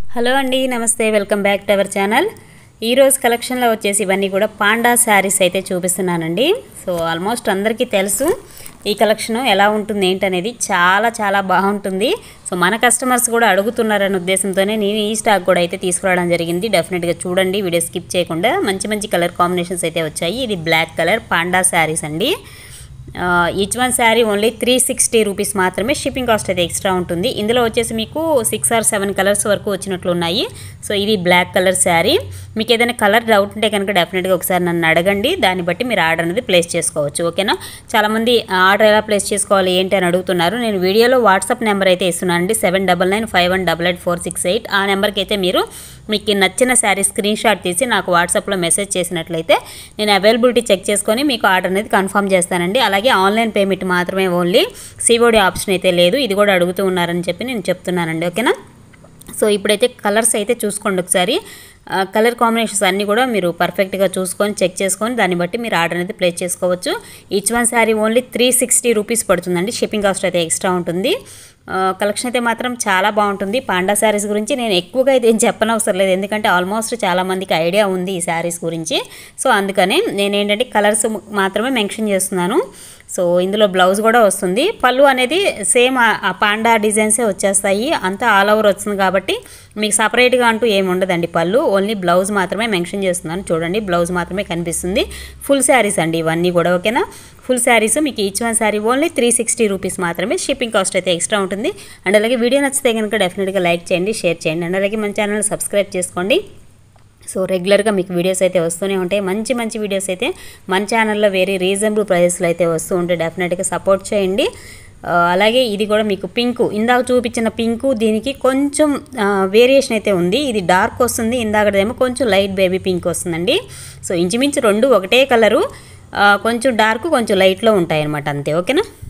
hello అండి namaste welcome back to our channel ఈరోజు కలెక్షన్లో వచ్చేసి ఇవన్నీ కూడా పాండా శారీస్ అయితే చూపిస్తున్నానండి సో ఆల్మోస్ట్ అందరికీ తెలుసు ఈ కలెక్షన్ ఎలా ఉంటుంది ఏంటనేది చాలా చాలా బాగుంటుంది సో మన కస్టమర్స్ కూడా అడుగుతున్నారనే ఉద్దేశంతోనే నేను ఈ స్టాక్ కూడా అయితే తీసుకురావడం జరిగింది డెఫినెట్గా చూడండి వీడియో స్కిప్ చేయకుండా మంచి మంచి కలర్ కాంబినేషన్స్ అయితే వచ్చాయి ఇది బ్లాక్ కలర్ పాండా శారీస్ అండి each one sari only three sixty rupees మాత్రమే షిప్పింగ్ కాస్ట్ అయితే ఎక్స్ట్రా ఉంటుంది ఇందులో వచ్చేసి మీకు సిక్స్ ఆర్ సెవెన్ కలర్స్ వరకు వచ్చినట్లు ఉన్నాయి సో ఇది బ్లాక్ కలర్ శారీ మీకు ఏదైనా కలర్ డౌట్ ఉంటే కనుక డెఫినెట్గా ఒకసారి నన్ను అడగండి దాన్ని బట్టి మీరు ఆర్డర్ అనేది ప్లేస్ చేసుకోవచ్చు ఓకేనా చాలామంది ఆర్డర్ ఎలా ప్లేస్ చేసుకోవాలి ఏంటి అని అడుగుతున్నారు నేను వీడియోలో వాట్సాప్ నెంబర్ అయితే ఇస్తున్నాను అండి seven double nine five one double eight four six eight ఆ నెంబర్కి అయితే మీరు మీకు నచ్చిన శారీ స్క్రీన్ షాట్ తీసి నాకు వాట్సాప్లో మెసేజ్ చేసినట్లయితే నేను అవైలబిలిటీ చెక్ చేసుకొని మీకు ఆర్డర్ అనేది కన్ఫర్మ్ చేస్తానండి అలాగే ఆన్లైన్ పేమెంట్ మాత్రమే ఓన్లీ సిఓడి ఆప్షన్ అయితే లేదు ఇది కూడా అడుగుతూ ఉన్నారని చెప్పి నేను చెప్తున్నానండి ఓకేనా సో ఇప్పుడైతే కలర్స్ అయితే చూసుకోండి ఒకసారి కలర్ కాంబినేషన్స్ అన్నీ కూడా మీరు పర్ఫెక్ట్గా చూసుకొని చెక్ చేసుకొని దాన్ని బట్టి మీరు ఆర్డర్ అనేది ప్లేస్ చేసుకోవచ్చు each one sari only three sixty rupees పడుతుందండి షిప్పింగ్ కాస్ట్ అయితే ఎక్స్ట్రా ఉంటుంది కలెక్షన్ అయితే మాత్రం చాలా బాగుంటుంది పాండా శారీస్ గురించి నేను ఎక్కువగా అయితే ఏం చెప్పనవసరం లేదు ఎందుకంటే ఆల్మోస్ట్ చాలామందికి ఐడియా ఉంది ఈ శారీస్ గురించి సో అందుకనే నేను ఏంటంటే కలర్స్ మాత్రమే మెన్షన్ చేస్తున్నాను సో ఇందులో బ్లౌజ్ కూడా వస్తుంది పళ్ళు అనేది సేమ్ ఆ పాండా డిజైన్సే వచ్చేస్తాయి అంతా ఆల్ ఓవర్ వస్తుంది కాబట్టి మీకు సపరేట్గా అంటూ ఏమి ఉండదండి పళ్ళు ఓన్లీ బ్లౌజ్ మాత్రమే మెన్షన్ చేస్తున్నాను చూడండి బ్లౌజ్ మాత్రమే కనిపిస్తుంది ఫుల్ శారీస్ అండి ఇవన్నీ కూడా ఓకేనా ఫుల్ శారీస్ మీకు each one sari only three sixty rupees మాత్రమే షిప్పింగ్ కాస్ట్ అయితే ఎక్స్ట్రా ఉంటుంది అండ్ అలాగే వీడియో నచ్చితే కనుక డెఫినెట్గా లైక్ చేయండి షేర్ చేయండి అండ్ అలాగే మన ఛానల్ సబ్స్క్రైబ్ చేసుకోండి సో రెగ్యులర్గా మీకు వీడియోస్ అయితే వస్తూనే ఉంటాయి మంచి మంచి వీడియోస్ అయితే మన ఛానల్లో వేరే రీజనబుల్ ప్రైజెస్లో అయితే వస్తూ ఉంటాయి డెఫినెట్గా సపోర్ట్ చేయండి అలాగే ఇది కూడా మీకు పింకు ఇందాక చూపించిన పింకు దీనికి కొంచెం వేరియేషన్ అయితే ఉంది ఇది డార్క్ వస్తుంది ఇందాకదేమో కొంచెం లైట్ బేబీ పింక్ వస్తుందండి సో ఇంచుమించు రెండు ఒకటే కలరు కొంచెం డార్క్ కొంచెం లైట్లో ఉంటాయి అనమాట అంతే ఓకేనా